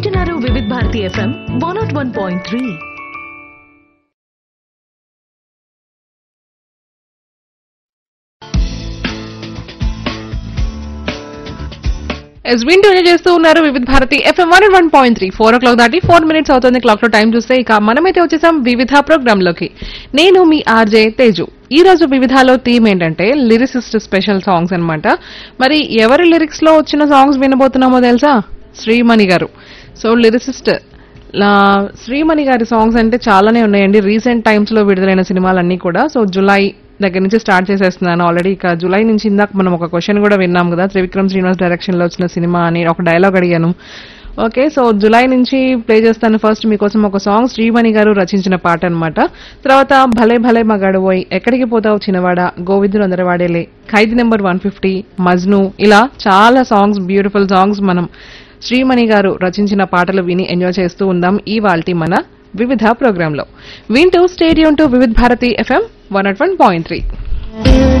వింటున్నారు Vividh Bharati FM one naught one point three ఎస్ విన్ ట్యూన్ చేస్తూ ఉన్నారు Vividh Bharati FM one one point three four o'clock దాటి ఫోర్ మినిట్స్ అవుతుంది క్లాక్ లో టైం చూస్తే ఇక మనమైతే వచ్చేసాం వివిధ ప్రోగ్రామ్ లోకి నేను మీ ఆర్జే తేజు ఈ రోజు వివిధాలో థీమ్ ఏంటంటే లిరిసిస్ట్ స్పెషల్ సాంగ్స్ అన్నమాట మరి ఎవరి లిరిక్స్ లో వచ్చిన సాంగ్స్ వినబోతున్నామో తెలుసా శ్రీమణి గారు సో లిరిసిస్ట్ లా- శ్రీమణి గారి సాంగ్స్ అంటే చాలానే ఉన్నాయండి రీసెంట్ టైమ్స్ లో విడుదలైన సినిమాలన్నీ కూడా సో జులై దగ్గర నుంచి స్టార్ట్ చేసేస్తున్నాను ఆల్రెడీ ఇక జులై నుంచి ఇందాక మనం ఒక క్వశ్చన్ కూడా విన్నాం కదా త్రివిక్రమ్ శ్రీనివాస్ డైరెక్షన్ లో వచ్చిన సినిమా అని ఒక డైలాగ్ అడిగాను ఓకే సో జులై నుంచి ప్లే చేస్తాను ఫస్ట్ మీకోసం ఒక సాంగ్ శ్రీమణి గారు రచించిన పాట అన్నమాట తర్వాత భలే భలే మగాడు పోయి ఎక్కడికి పోతావు చిన్నవాడ Govindudu Andarivadele Khaidi number one fifty Majnu ఇలా చాలా సాంగ్స్ బ్యూటిఫుల్ సాంగ్స్ మనం శ్రీమణి గారు రచించిన పాటలు విని ఎంజాయ్ చేస్తూ ఉందాం ఈ వాల్టి మన వివిధ ప్రోగ్రాంలో వింటూ stay tuned to Vividh Bharati FM one at one point three